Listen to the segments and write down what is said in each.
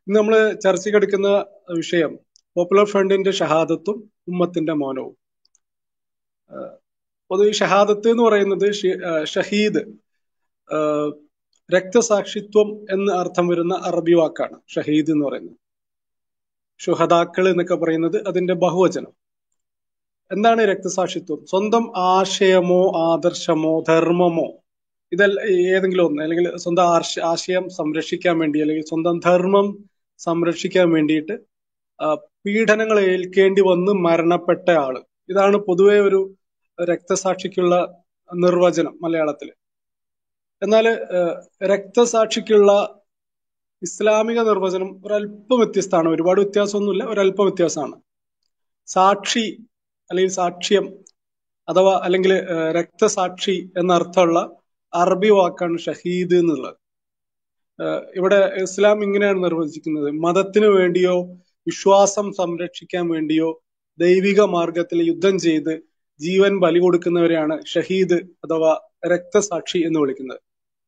ഇന്ന് നമ്മൾ ചർച്ചയ്ക്കെടുക്കുന്ന വിഷയം പോപ്പുലർ ഫ്രണ്ടിന്റെ ഷഹാദത്തും ഉമ്മത്തിന്റെ മൗനവും ആഹ് പൊതുവെ ഈ ഷഹാദത്ത് എന്ന് പറയുന്നത് ഷി- ആഹ് ഷഹീദ് ആഹ് രക്തസാക്ഷിത്വം എന്ന് അർത്ഥം വരുന്ന അറബി വാക്കാണ് ഷഹീദ് എന്ന് പറയുന്നത് ഷുഹദാക്കൾ എന്നൊക്കെ പറയുന്നത് അതിന്റെ ബഹുവചനം എന്താണ് രക്തസാക്ഷിത്വം സ്വന്തം ആശയമോ ആദർശമോ ധർമ്മമോ ഇതല്ല ഏതെങ്കിലും ഒന്ന് അല്ലെങ്കിൽ സ്വന്തം ആർശ- ആശയം സംരക്ഷിക്കാൻ വേണ്ടി അല്ലെങ്കിൽ സ്വന്തം ധർമ്മം സംരക്ഷിക്കാൻ വേണ്ടിയിട്ട് ആ, പീഡനങ്ങൾ ഏൽക്കേണ്ടി വന്ന് മരണപ്പെട്ട ആള് ഇതാണ് പൊതുവെ ഒരു രക്തസാക്ഷിക്കുള്ള നിർവചനം മലയാളത്തിൽ എന്നാൽ രക്തസാക്ഷിക്കുള്ള ഇസ്ലാമിക നിർവചനം ഒരല്പം വ്യത്യസ്തമാണ് ഒരുപാട് വ്യത്യാസമൊന്നുമില്ല ഒരല്പം വ്യത്യാസമാണ് സാക്ഷി അല്ലെങ്കിൽ സാക്ഷ്യം അഥവാ അല്ലെങ്കിൽ ഏഹ്, രക്തസാക്ഷി എന്ന അർത്ഥമുള്ള അറബി വാക്കാണ് ഷഹീദ് എന്നുള്ളത് ഏഹ്, ഇവിടെ ഇസ്ലാം ഇങ്ങനെയാണ് നിർവചിക്കുന്നത് മതത്തിനു വേണ്ടിയോ വിശ്വാസം സംരക്ഷിക്കാൻ വേണ്ടിയോ ദൈവിക മാർഗത്തിൽ യുദ്ധം ചെയ്ത് ജീവൻ ബലി കൊടുക്കുന്നവരെയാണ് ഷഹീദ് അഥവാ രക്തസാക്ഷി എന്ന് വിളിക്കുന്നത്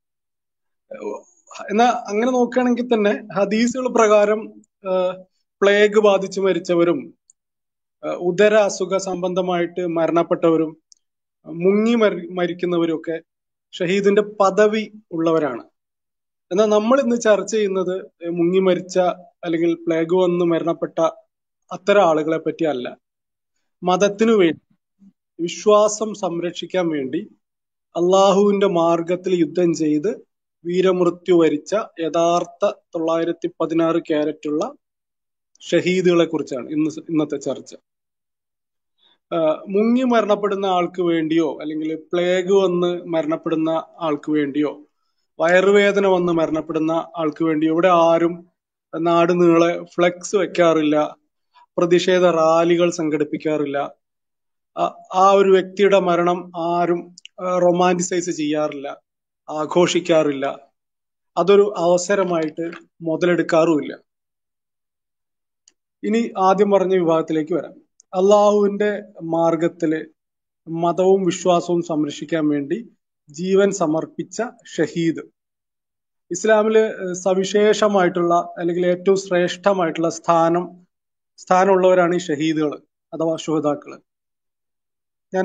എന്നാ അങ്ങനെ നോക്കുകയാണെങ്കിൽ തന്നെ ഹദീസുകൾ പ്രകാരം ഏഹ്, പ്ലേഗ് ബാധിച്ച് മരിച്ചവരും ഏഹ്, ഉദര അസുഖ സംബന്ധമായിട്ട് മരണപ്പെട്ടവരും മുങ്ങി മരി മരിക്കുന്നവരും ഒക്കെ ഷഹീദിന്റെ പദവി ഉള്ളവരാണ് എന്നാൽ നമ്മൾ ഇന്ന് ചർച്ച ചെയ്യുന്നത് മുങ്ങി മരിച്ച അല്ലെങ്കിൽ പ്ലേഗ് വന്ന് മരണപ്പെട്ട അത്തരം ആളുകളെ പറ്റി അല്ല മതത്തിനു വേണ്ടി വിശ്വാസം സംരക്ഷിക്കാൻ വേണ്ടി അള്ളാഹുവിന്റെ മാർഗത്തിൽ യുദ്ധം ചെയ്ത് വീരമൃത്യു വരിച്ച യഥാർത്ഥ തൊള്ളായിരത്തി പതിനാറ് ക്യാരറ്റുള്ള ഷഹീദുകളെ കുറിച്ചാണ് ഇന്ന് സ- ഇന്നത്തെ ചർച്ച ആഹ് മുങ്ങി മരണപ്പെടുന്ന ആൾക്ക് വേണ്ടിയോ അല്ലെങ്കിൽ പ്ലേഗ് വന്ന് മരണപ്പെടുന്ന ആൾക്ക് വേണ്ടിയോ വയറുവേദന വന്ന് മരണപ്പെടുന്ന ആൾക്ക് വേണ്ടിയോ ഇവിടെ ആരും നാട് നീളെ ഫ്ലെക്സ് വെക്കാറില്ല പ്രതിഷേധ റാലികൾ സംഘടിപ്പിക്കാറില്ല ആ- ആ ഒരു വ്യക്തിയുടെ മരണം ആരും റൊമാൻറ്റിസൈസ് ചെയ്യാറില്ല ആഘോഷിക്കാറില്ല അതൊരു അവസരമായിട്ട് മുതലെടുക്കാറുമില്ല ഇനി ആദ്യം പറഞ്ഞ വിഭാഗത്തിലേക്ക് വരാം അള്ളാഹുവിന്റെ മാർഗത്തില് മതവും വിശ്വാസവും സംരക്ഷിക്കാൻ വേണ്ടി ജീവൻ സമർപ്പിച്ച ഷഹീദ് ഇസ്ലാമില് ഏഹ് സവിശേഷമായിട്ടുള്ള അല്ലെങ്കിൽ ഏറ്റവും ശ്രേഷ്ഠമായിട്ടുള്ള സ്ഥാനം സ്ഥാനമുള്ളവരാണ് ഈ ഷഹീദുകൾ അഥവാ ശുഹതാക്കള് ഞാൻ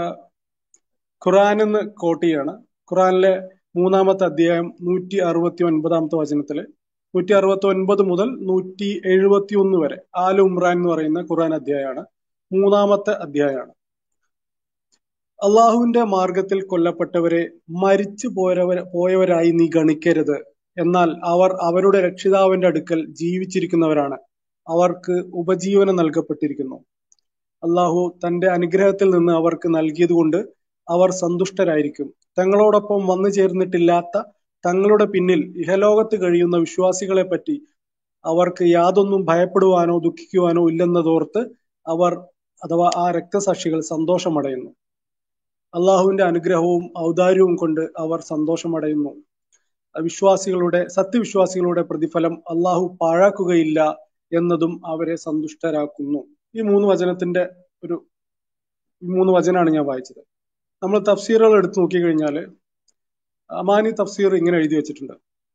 ഖുറാനിൽ നിന്ന് കോട്ട് ചെയ്യാണ് ഖുറാനിലെ മൂന്നാമത്തെ അധ്യായം നൂറ്റി അറുപത്തി ഒൻപതാമത്തെ വചനത്തില് നൂറ്റി അറുപത്തി ഒൻപത് മുതൽ നൂറ്റി എഴുപത്തി ഒന്ന് വരെ ആൽ ഉമ്രാൻ എന്ന് പറയുന്ന ഖുറാൻ അധ്യായമാണ് മൂന്നാമത്തെ അധ്യായമാണ് അള്ളാഹുവിന്റെ മാർഗത്തിൽ കൊല്ലപ്പെട്ടവരെ മരിച്ചു പോയവർ പോയവരായി നീ ഗണിക്കരുത് എന്നാൽ അവർ അവരുടെ രക്ഷിതാവിന്റെ അടുക്കൽ ജീവിച്ചിരിക്കുന്നവരാണ് അവർക്ക് ഉപജീവനം നൽകപ്പെട്ടിരിക്കുന്നു അള്ളാഹു തന്റെ അനുഗ്രഹത്തിൽ നിന്ന് അവർക്ക് നൽകിയതുകൊണ്ട് അവർ സന്തുഷ്ടരായിരിക്കും തങ്ങളോടൊപ്പം വന്നു ചേർന്നിട്ടില്ലാത്ത തങ്ങളുടെ പിന്നിൽ ഇഹലോകത്ത് കഴിയുന്ന വിശ്വാസികളെ പറ്റി അവർക്ക് യാതൊന്നും ഭയപ്പെടുവാനോ ദുഃഖിക്കുവാനോ ഇല്ലെന്നതോർത്ത് അവർ അഥവാ ആ രക്തസാക്ഷികൾ സന്തോഷമടയുന്നു അള്ളാഹുവിന്റെ അനുഗ്രഹവും ഔദാര്യവും കൊണ്ട് അവർ സന്തോഷമടയുന്നു വിശ്വാസികളുടെ സത്യവിശ്വാസികളുടെ പ്രതിഫലം അള്ളാഹു പാഴാക്കുകയില്ല എന്നതും അവരെ സന്തുഷ്ടരാക്കുന്നു ഈ മൂന്ന് വചനത്തിന്റെ ഒരു ഈ മൂന്ന് വചനാണ് ഞാൻ വായിച്ചത് നമ്മൾ തഫ്സീറുകൾ എടുത്തു നോക്കിക്കഴിഞ്ഞാൽ അമാനി തഫ്സീർ ഇങ്ങനെ എഴുതി വെച്ചിട്ടുണ്ട്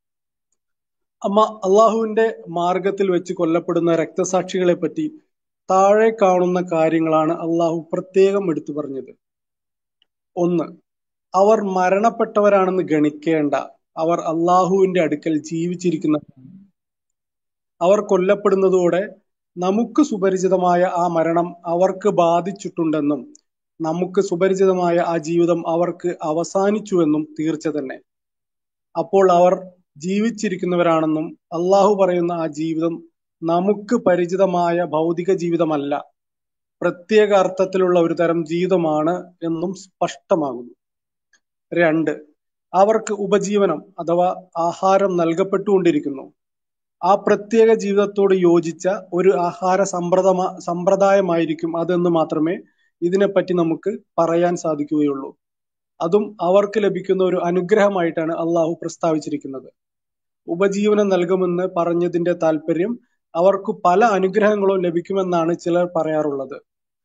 അമ്മ അള്ളാഹുവിന്റെ മാർഗത്തിൽ വെച്ച് കൊല്ലപ്പെടുന്ന രക്തസാക്ഷികളെ പറ്റി താഴെ കാണുന്ന കാര്യങ്ങളാണ് അള്ളാഹു പ്രത്യേകം എടുത്തു പറഞ്ഞത് ഒന്ന് അവർ മരണപ്പെട്ടവരാണെന്ന് ഗണിക്കേണ്ട അവർ അള്ളാഹുവിന്റെ അടുക്കൽ ജീവിച്ചിരിക്കുന്നവരാണ് അവർ കൊല്ലപ്പെടുന്നതോടെ നമുക്ക് സുപരിചിതമായ ആ മരണം അവർക്ക് ബാധിച്ചിട്ടുണ്ടെന്നും നമുക്ക് സുപരിചിതമായ ആ ജീവിതം അവർക്ക് അവസാനിച്ചുവെന്നും തീർച്ച തന്നെ അപ്പോൾ അവർ ജീവിച്ചിരിക്കുന്നവരാണെന്നും അള്ളാഹു പറയുന്ന ആ ജീവിതം നമുക്ക് പരിചിതമായ ഭൗതിക ജീവിതമല്ല പ്രത്യേക അർത്ഥത്തിലുള്ള ഒരു തരം ജീവിതമാണ് എന്നും സ്പഷ്ടമാകുന്നു രണ്ട് അവർക്ക് ഉപജീവനം അഥവാ ആഹാരം നൽകപ്പെട്ടുകൊണ്ടിരിക്കുന്നു ആ പ്രത്യേക ജീവിതത്തോട് യോജിച്ച ഒരു ആഹാര സമ്പ്രദമ സമ്പ്രദായമായിരിക്കും അതെന്ന് മാത്രമേ ഇതിനെപ്പറ്റി നമുക്ക് പറയാൻ സാധിക്കുകയുള്ളൂ അതും അവർക്ക് ലഭിക്കുന്ന ഒരു അനുഗ്രഹമായിട്ടാണ് അള്ളാഹു പ്രസ്താവിച്ചിരിക്കുന്നത് ഉപജീവനം നൽകുമെന്ന് പറഞ്ഞതിന്റെ താല്പര്യം അവർക്ക് പല അനുഗ്രഹങ്ങളും ലഭിക്കുമെന്നാണ് ചിലർ പറയാറുള്ളത്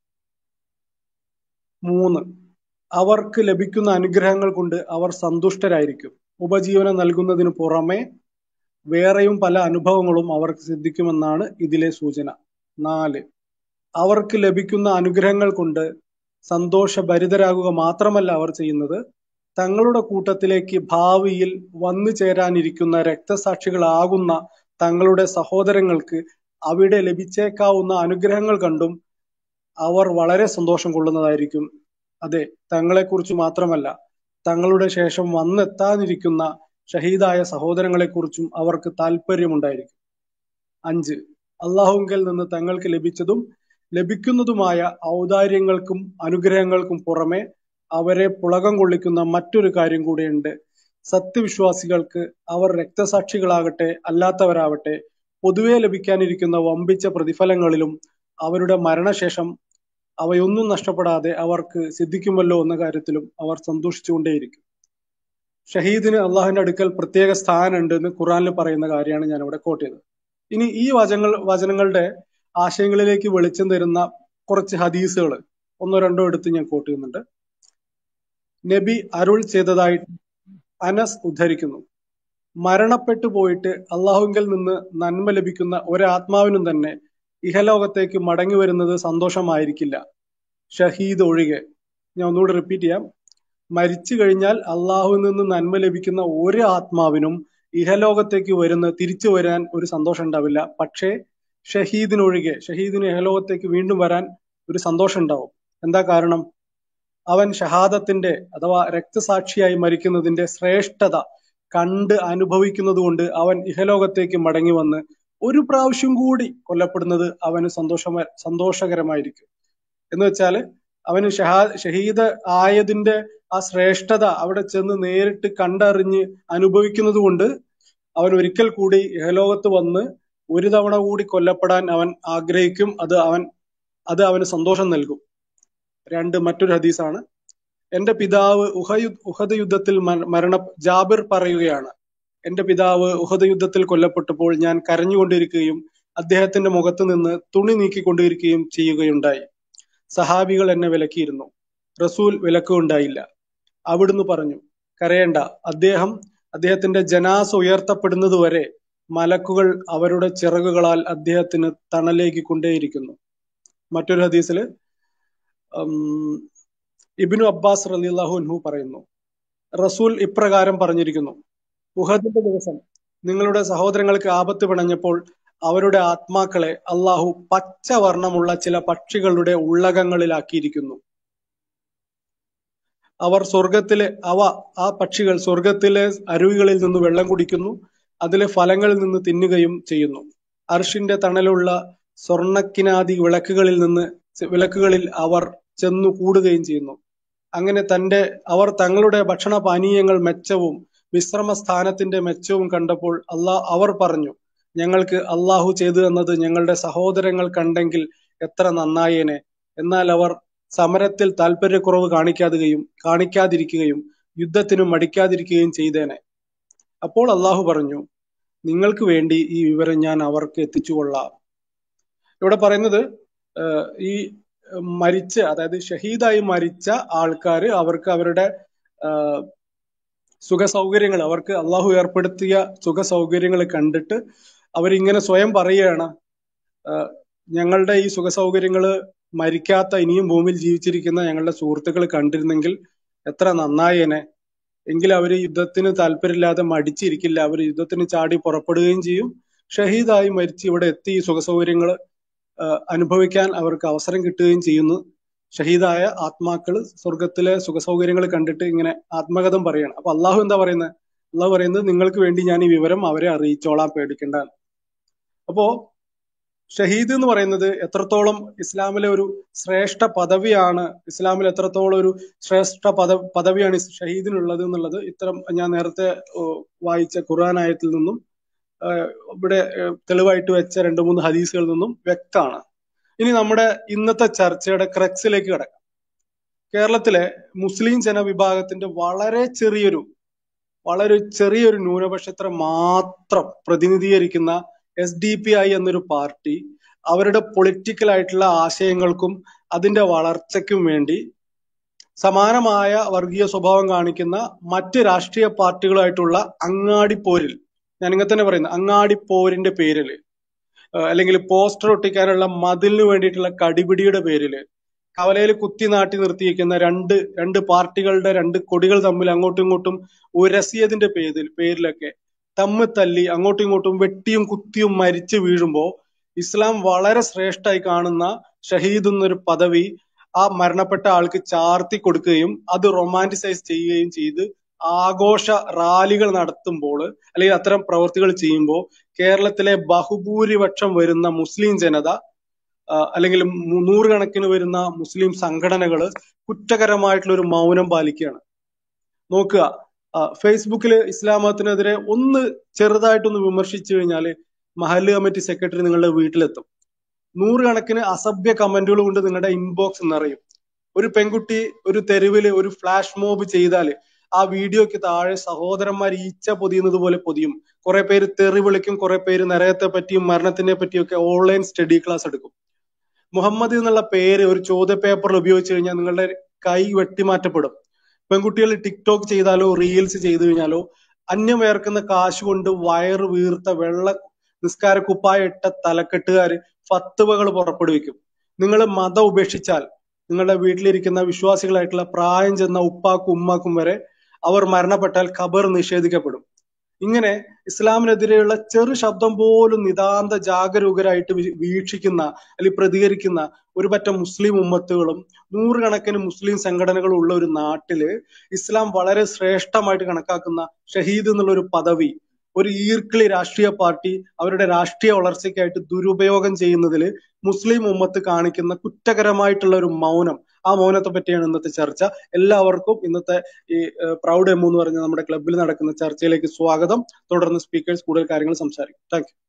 മൂന്ന് അവർക്ക് ലഭിക്കുന്ന അനുഗ്രഹങ്ങൾ കൊണ്ട് അവർ സന്തുഷ്ടരായിരിക്കും ഉപജീവനം നൽകുന്നതിന് പുറമെ വേറെയും പല അനുഭവങ്ങളും അവർക്ക് സിദ്ധിക്കുമെന്നാണ് ഇതിലെ സൂചന നാല് അവർക്ക് ലഭിക്കുന്ന അനുഗ്രഹങ്ങൾ കൊണ്ട് സന്തോഷഭരിതരാകുക മാത്രമല്ല അവർ ചെയ്യുന്നത് തങ്ങളുടെ കൂട്ടത്തിലേക്ക് ഭാവിയിൽ വന്നു ചേരാനിരിക്കുന്ന രക്തസാക്ഷികളാകുന്ന തങ്ങളുടെ സഹോദരങ്ങൾക്ക് അവിടെ ലഭിച്ചേക്കാവുന്ന അനുഗ്രഹങ്ങൾ കണ്ടും അവർ വളരെ സന്തോഷം കൊള്ളുന്നതായിരിക്കും അതെ തങ്ങളെക്കുറിച്ച് മാത്രമല്ല തങ്ങളുടെ ശേഷം വന്നെത്താനിരിക്കുന്ന ഷഹീദായ സഹോദരങ്ങളെക്കുറിച്ചും അവർക്ക് താല്പര്യമുണ്ടായിരിക്കും അഞ്ച് അള്ളാഹുങ്കൽ നിന്ന് തങ്ങൾക്ക് ലഭിച്ചതും ലഭിക്കുന്നതുമായ ഔദാര്യങ്ങൾക്കും അനുഗ്രഹങ്ങൾക്കും പുറമെ അവരെ പുളകം കൊള്ളിക്കുന്ന മറ്റൊരു കാര്യം കൂടിയുണ്ട് സത്യവിശ്വാസികൾക്ക് അവർ രക്തസാക്ഷികളാകട്ടെ അല്ലാത്തവരാവട്ടെ പൊതുവെ ലഭിക്കാനിരിക്കുന്ന വമ്പിച്ച പ്രതിഫലങ്ങളിലും അവരുടെ മരണശേഷം അവയൊന്നും നഷ്ടപ്പെടാതെ അവർക്ക് സിദ്ധിക്കുമല്ലോ എന്ന കാര്യത്തിലും അവർ സന്തോഷിച്ചുകൊണ്ടേയിരിക്കും ഷഹീദിന് അള്ളാഹുവിന്റെ അടുക്കൽ പ്രത്യേക സ്ഥാനമുണ്ട് എന്ന് ഖുറാനിൽ പറയുന്ന കാര്യമാണ് ഞാൻ ഇവിടെ കോട്ട് ചെയ്തത് ഇനി ഈ വചനങ്ങൾ വചനങ്ങളുടെ ആശയങ്ങളിലേക്ക് വെളിച്ചം തരുന്ന കുറച്ച് ഹദീസുകൾ ഒന്നോ രണ്ടോ എടുത്ത് ഞാൻ കോട്ട് ചെയ്യുന്നുണ്ട് നബി അരുൾ ചെയ്തതായി അനസ് ഉദ്ധരിക്കുന്നു മരണപ്പെട്ടു പോയിട്ട് അള്ളാഹുങ്കൽ നിന്ന് നന്മ ലഭിക്കുന്ന ഒരാത്മാവിനും തന്നെ ഇഹലോകത്തേക്ക് മടങ്ങി വരുന്നത് സന്തോഷമായിരിക്കില്ല ഷഹീദ് ഒഴികെ ഞാൻ ഒന്നുകൂടി റിപ്പീറ്റ് ചെയ്യാം മരിച്ചു കഴിഞ്ഞാൽ അള്ളാഹുവിൽ നിന്ന് നന്മ ലഭിക്കുന്ന ഒരു ആത്മാവിനും ഇഹലോകത്തേക്ക് വരുന്ന തിരിച്ചു വരാൻ ഒരു സന്തോഷം ഉണ്ടാവില്ല പക്ഷേ ഷഹീദിനൊഴികെ ഷഹീദിന് ഇഹലോകത്തേക്ക് വീണ്ടും വരാൻ ഒരു സന്തോഷം ഉണ്ടാവും എന്താ കാരണം അവൻ ഷഹാദത്തിന്റെ അഥവാ രക്തസാക്ഷിയായി മരിക്കുന്നതിന്റെ ശ്രേഷ്ഠത കണ്ട് അനുഭവിക്കുന്നത് കൊണ്ട് അവൻ ഇഹലോകത്തേക്ക് മടങ്ങി വന്ന് ഒരു പ്രാവശ്യം കൂടി കൊല്ലപ്പെടുന്നത് അവന് സന്തോഷമ സന്തോഷകരമായിരിക്കും എന്ന് വെച്ചാല് അവന് ഷഹാ ഷഹീദ് ആയതിന്റെ ആ ശ്രേഷ്ഠത അവിടെ ചെന്ന് നേരിട്ട് കണ്ടറിഞ്ഞ് അനുഭവിക്കുന്നത് കൊണ്ട് അവൻ ഒരിക്കൽ കൂടി ഇഹലോകത്ത് വന്ന് ഒരു തവണ കൂടി കൊല്ലപ്പെടാൻ അവൻ ആഗ്രഹിക്കും അത് അവൻ അത് അവന് സന്തോഷം നൽകും രണ്ട് മറ്റൊരു ഹദീസാണ് എന്റെ പിതാവ് ഉഹയു ഉഹദ് യുദ്ധത്തിൽ മരണ ജാബിർ പറയുകയാണ് എന്റെ പിതാവ് ഉഹദ് യുദ്ധത്തിൽ കൊല്ലപ്പെട്ടപ്പോൾ ഞാൻ കരഞ്ഞുകൊണ്ടിരിക്കുകയും അദ്ദേഹത്തിന്റെ മുഖത്ത് നിന്ന് തുണി നീക്കിക്കൊണ്ടിരിക്കുകയും ചെയ്യുകയുണ്ടായി സഹാബികൾ എന്നെ വിലക്കിയിരുന്നു റസൂൽ വിലക്കുണ്ടായില്ല അവിടുന്ന് പറഞ്ഞു കരയേണ്ട അദ്ദേഹം അദ്ദേഹത്തിന്റെ ജനാസ ഉയർത്തപ്പെടുന്നത് വരെ മലക്കുകൾ അവരുടെ ചിറകുകളാൽ അദ്ദേഹത്തിന് തണലേക്ക് കൊണ്ടേയിരിക്കുന്നു മറ്റൊരു ഹദീസിൽ ഇബിനു അബ്ബാസ് റലിള്ളാഹു അൻഹു പറയുന്നു റസൂൽ ഇപ്രകാരം പറഞ്ഞിരിക്കുന്നു ഉഹദിന്റെ ദിവസം നിങ്ങളുടെ സഹോദരങ്ങൾക്ക് ആപത്ത് പിണഞ്ഞപ്പോൾ അവരുടെ ആത്മാക്കളെ അള്ളാഹു പച്ചവർണ്ണമുള്ള ചില പക്ഷികളുടെ ഉള്ളകങ്ങളിലാക്കിയിരിക്കുന്നു അവർ സ്വർഗത്തിലെ അവ ആ പക്ഷികൾ സ്വർഗത്തിലെ അരുവികളിൽ നിന്ന് വെള്ളം കുടിക്കുന്നു അതിലെ ഫലങ്ങളിൽ നിന്ന് തിന്നുകയും ചെയ്യുന്നു അർഷിന്റെ തണലുള്ള സ്വർണക്കിനാദി വിളക്കുകളിൽ നിന്ന് വിളക്കുകളിൽ അവർ ചെന്നു കൂടുകയും ചെയ്യുന്നു അങ്ങനെ തന്റെ അവർ തങ്ങളുടെ ഭക്ഷണ പാനീയങ്ങൾ മെച്ചവും വിശ്രമ സ്ഥാനത്തിന്റെ മെച്ചവും കണ്ടപ്പോൾ അള്ളാ അവർ പറഞ്ഞു ഞങ്ങൾക്ക് അള്ളാഹു ചെയ്തു തന്നത് ഞങ്ങളുടെ സഹോദരങ്ങൾ കണ്ടെങ്കിൽ എത്ര നന്നായേനെ എന്നാൽ അവർ സമരത്തിൽ താല്പര്യക്കുറവ് കാണിക്കാതുകയും കാണിക്കാതിരിക്കുകയും യുദ്ധത്തിന് മടിക്കാതിരിക്കുകയും ചെയ്തേനെ അപ്പോൾ അള്ളാഹു പറഞ്ഞു നിങ്ങൾക്ക് വേണ്ടി ഈ വിവരം ഞാൻ അവർക്ക് എത്തിച്ചു കൊള്ളാം ഇവിടെ പറയുന്നത് ഈ മരിച്ച അതായത് ഷഹീദായി മരിച്ച ആൾക്കാര് അവർക്ക് അവരുടെ സുഖ സൗകര്യങ്ങൾ അവർക്ക് അള്ളാഹു ഏർപ്പെടുത്തിയ സുഖ സൗകര്യങ്ങൾ കണ്ടിട്ട് അവരിങ്ങനെ സ്വയം പറയുകയാണ് ഞങ്ങളുടെ ഈ സുഖ സൗകര്യങ്ങള് മരിക്കാത്ത ഇനിയും ഭൂമിയിൽ ജീവിച്ചിരിക്കുന്ന ഞങ്ങളുടെ സുഹൃത്തുക്കൾ കണ്ടിരുന്നെങ്കിൽ എത്ര നന്നായേനെ എങ്കിൽ അവർ യുദ്ധത്തിന് താല്പര്യമില്ലാതെ മടിച്ചിരിക്കില്ല അവർ യുദ്ധത്തിന് ചാടി പുറപ്പെടുകയും ചെയ്യും ഷഹീദായി മരിച്ച് ഇവിടെ എത്തി ഈ സുഖ സൗകര്യങ്ങൾ അനുഭവിക്കാൻ അവർക്ക് അവസരം കിട്ടുകയും ചെയ്യുന്നു ഷഹീദായ ആത്മാക്കള് സ്വർഗത്തിലെ സുഖ സൗകര്യങ്ങൾ കണ്ടിട്ട് ഇങ്ങനെ ആത്മകഥം പറയാണ് അപ്പൊ അള്ളാഹു എന്താ പറയുന്നത് അള്ളാഹു പറയുന്നത് നിങ്ങൾക്ക് വേണ്ടി ഞാൻ ഈ വിവരം അവരെ അറിയിച്ചോളാൻ പേടിക്കണ്ട അപ്പോ ഷഹീദ് എന്ന് പറയുന്നത് എത്രത്തോളം ഇസ്ലാമിലെ ഒരു ശ്രേഷ്ഠ പദവിയാണ് ഇസ്ലാമിൽ എത്രത്തോളം ഒരു ശ്രേഷ്ഠ പദ പദവിയാണ് ഷഹീദിനുള്ളത് എന്നുള്ളത് ഇത്തരം ഞാൻ നേരത്തെ വായിച്ച ഖുർആൻ ആയത്തിൽ നിന്നും ഇവിടെ തെളിവായിട്ട് വെച്ച രണ്ട് മൂന്ന് ഹദീസുകളിൽ നിന്നും വ്യക്തമാണ് ഇനി നമ്മുടെ ഇന്നത്തെ ചർച്ചയുടെ ക്രക്സിലേക്ക് കിടക്കാം കേരളത്തിലെ മുസ്ലിം ജനവിഭാഗത്തിന്റെ വളരെ ചെറിയൊരു വളരെ ചെറിയൊരു ന്യൂനപക്ഷത്തെ മാത്രം പ്രതിനിധീകരിക്കുന്ന എസ് ഡി പി ഐ എന്നൊരു പാർട്ടി അവരുടെ പൊളിറ്റിക്കൽ ആയിട്ടുള്ള ആശയങ്ങൾക്കും അതിന്റെ വളർച്ചയ്ക്കും വേണ്ടി സമാനമായ വർഗീയ സ്വഭാവം കാണിക്കുന്ന മറ്റ് രാഷ്ട്രീയ പാർട്ടികളുമായിട്ടുള്ള അങ്ങാടിപ്പോരിൽ ഞാൻ ഇങ്ങനെ തന്നെ പറയുന്നത് അങ്ങാടിപ്പോരിന്റെ പേരില് ഏഹ് അല്ലെങ്കിൽ പോസ്റ്റർ ഒട്ടിക്കാനുള്ള മതിലിന് വേണ്ടിയിട്ടുള്ള കടിപിടിയുടെ പേരില് കവലയിൽ കുത്തി നാട്ടി നിർത്തിയിരിക്കുന്ന രണ്ട് രണ്ട് പാർട്ടികളുടെ രണ്ട് കൊടികൾ തമ്മിൽ അങ്ങോട്ടും ഇങ്ങോട്ടും ഉരസിയതിന്റെ പേരിൽ പേരിലൊക്കെ തമ്മിൽ തല്ലി അങ്ങോട്ടും ഇങ്ങോട്ടും വെട്ടിയും കുത്തിയും മരിച്ചു വീഴുമ്പോ ഇസ്ലാം വളരെ ശ്രേഷ്ഠമായി കാണുന്ന ഷഹീദ് എന്നൊരു പദവി ആ മരണപ്പെട്ട ആൾക്ക് ചാർത്തി കൊടുക്കുകയും അത് റൊമാൻറ്റിസൈസ് ചെയ്യുകയും ചെയ്ത് ആഘോഷ റാലികൾ നടത്തുമ്പോൾ അല്ലെങ്കിൽ അത്തരം പ്രവൃത്തികൾ ചെയ്യുമ്പോൾ കേരളത്തിലെ ബഹുഭൂരിപക്ഷം വരുന്ന മുസ്ലിം ജനത ആ, അല്ലെങ്കിൽ മു- നൂറുകണക്കിന് വരുന്ന മുസ്ലിം സംഘടനകൾ കുറ്റകരമായിട്ടുള്ള ഒരു മൗനം പാലിക്കുകയാണ് നോക്കുക ആ, ഫേസ്ബുക്കില് ഇസ്ലാം മതത്തിനെതിരെ ഒന്ന് ചെറുതായിട്ടൊന്ന് വിമർശിച്ചു കഴിഞ്ഞാൽ മഹല്ല് കമ്മിറ്റി സെക്രട്ടറി നിങ്ങളുടെ വീട്ടിലെത്തും നൂറുകണക്കിന് അസഭ്യ കമന്റുകൾ കൊണ്ട് നിങ്ങളുടെ ഇൻബോക്സ് നിറയും ഒരു പെൺകുട്ടി ഒരു തെരുവില് ഒരു ഫ്ലാഷ് മോബ് ചെയ്താല് ആ വീഡിയോക്ക് താഴെ സഹോദരന്മാർ ഈച്ച പൊതിയുന്നത് പോലെ പൊതിയും കുറെ പേര് തെറി വിളിക്കും കുറെ പേര് നരകത്തെ പറ്റിയും മരണത്തിനെ പറ്റിയും ഒക്കെ ഓൺലൈൻ സ്റ്റഡി ക്ലാസ് എടുക്കും മുഹമ്മദ് എന്നുള്ള പേര് ഒരു ചോദ്യ പേപ്പറിൽ ഉപയോഗിച്ച് കഴിഞ്ഞാൽ നിങ്ങളുടെ കൈ വെട്ടിമാറ്റപ്പെടും പെൺകുട്ടികൾ ടിക്ടോക്ക് ചെയ്താലോ റീൽസ് ചെയ്തു കഴിഞ്ഞാലോ അന്യം വേർക്കുന്ന കാശ് കൊണ്ട് വയറ് വീർത്ത വെള്ള നിസ്കാര കുപ്പായ ഇട്ട തലക്കെട്ടുകാര് ഫത്തുവകൾ പുറപ്പെടുവിക്കും നിങ്ങൾ മതം ഉപേക്ഷിച്ചാൽ നിങ്ങളുടെ വീട്ടിലിരിക്കുന്ന വിശ്വാസികളായിട്ടുള്ള പ്രായം ചെന്ന ഉപ്പാക്കും ഉമ്മാക്കും വരെ അവർ മരണപ്പെട്ടാൽ ഖബർ നിഷേധിക്കപ്പെടും ഇങ്ങനെ ഇസ്ലാമിനെതിരെയുള്ള ചെറു ശബ്ദം പോലും നിതാന്ത ജാഗരൂകരായിട്ട് വി- വീക്ഷിക്കുന്ന അല്ലെങ്കിൽ പ്രതികരിക്കുന്ന ഒരു പറ്റം മുസ്ലിം ഉമ്മത്തുകളും നൂറുകണക്കിന് മുസ്ലിം സംഘടനകളും ഉള്ള ഒരു നാട്ടില് ഇസ്ലാം വളരെ ശ്രേഷ്ഠമായിട്ട് കണക്കാക്കുന്ന ഷഹീദ് എന്നുള്ള ഒരു പദവി ഒരു ഈർക്കിളി രാഷ്ട്രീയ പാർട്ടി അവരുടെ രാഷ്ട്രീയ വളർച്ചയ്ക്കായിട്ട് ദുരുപയോഗം ചെയ്യുന്നതിൽ മുസ്ലിം ഉമ്മത്ത് കാണിക്കുന്ന കുറ്റകരമായിട്ടുള്ള ഒരു മൗനം ആ മൗനത്തെ പറ്റിയാണ് ഇന്നത്തെ ചർച്ച എല്ലാവർക്കും ഇന്നത്തെ ഈ പ്രൗഡ് എം എന്ന് പറഞ്ഞ നമ്മുടെ ക്ലബ്ബിൽ നടക്കുന്ന ചർച്ചയിലേക്ക് സ്വാഗതം തുടർന്ന് സ്പീക്കേഴ്സ് കൂടുതൽ കാര്യങ്ങൾ സംസാരിക്കും താങ്ക്